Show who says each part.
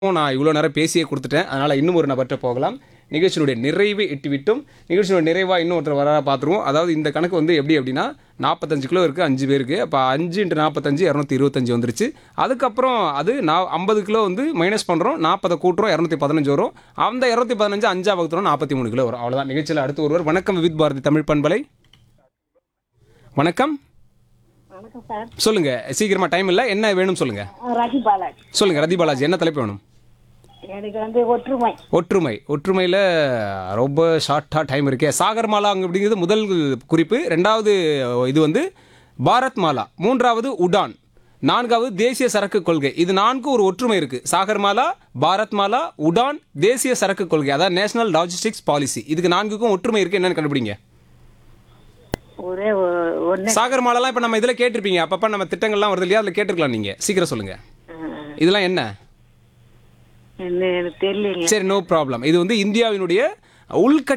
Speaker 1: நான் இவ்வளோ நேரம் பேசியே கொடுத்துட்டேன் அதனால் இன்னும் ஒரு நபர்கிட்ட போகலாம் நிகழ்ச்சியினுடைய நிறைவை எட்டிவிட்டும் நிகழ்ச்சியினுடைய நிறைவாக இன்னும் ஒருத்தர் வர பார்த்துருவோம் அதாவது இந்த கணக்கு வந்து எப்படி அப்படின்னா நாற்பத்தஞ்சு கிலோ இருக்குது அஞ்சு பேருக்கு அப்போ அஞ்சு இன்ட்டு நாற்பத்தஞ்சு இரநூத்தி இருபத்தஞ்சு வந்துருச்சு அதுக்கப்புறம் அது நான் ஐம்பது கிலோ வந்து மைனஸ் பண்ணுறோம் நாற்பதை கூட்டுறோம் இரநூத்தி பதினஞ்சு வரும் அந்த இரநூத்தி பதினஞ்சு அஞ்சா வகுத்துறோம் நாற்பத்தி மூணு கிலோ வரும் அவ்வளோதான் நிகழ்ச்சியில் அடுத்து ஒருவர் வணக்கம் வித் பாரதி தமிழ் பண்பலை வணக்கம்
Speaker 2: வணக்கம் சார்
Speaker 1: சொல்லுங்க சீக்கிரமா டைம் இல்லை என்ன வேணும் சொல்லுங்க
Speaker 2: ரஜி பாலாஜி
Speaker 1: சொல்லுங்க ரதி பாலாஜி என்ன தலைப்பு வேணும்
Speaker 2: எனக்கு வந்து ஒற்றுமை
Speaker 1: ஒற்றுமை ஒற்றுமையில் ரொம்ப ஷார்ட்டாக டைம் இருக்கே சாகர் மாலா அங்கே அப்படிங்கிறது முதல் குறிப்பு ரெண்டாவது இது வந்து பாரத் மாலா மூன்றாவது உடான் நான்காவது தேசிய சரக்கு கொள்கை இது நான்கு ஒரு ஒற்றுமை இருக்கு சாகர் மாலா பாரத் மாலா உடான் தேசிய சரக்கு கொள்கை அதாவது நேஷனல் லாஜிஸ்டிக்ஸ் பாலிசி இதுக்கு நான்குக்கும் ஒற்றுமை இருக்கு என்னன்னு கண்டுபிடிங்க
Speaker 2: ஒரே ஒ- ஒண்ணு
Speaker 1: சாகர் மாலாலாம் இப்போ நம்ம இதில் கேட்டிருப்பீங்க அப்பப்போ நம்ம திட்டங்கள்லாம் வருது இல்லையா அதில் கேட்டிருக்கலாம் நீங்கள் சீக்கிரம் சொல்லுங்க
Speaker 2: ம்,
Speaker 1: இதெல்லாம் என்ன
Speaker 2: என்ன எனக்கு தெரியலங்க
Speaker 1: சரி நோ ப்ராப்ளம் இது வந்து இந்தியாவினுடைய உள்கட்ட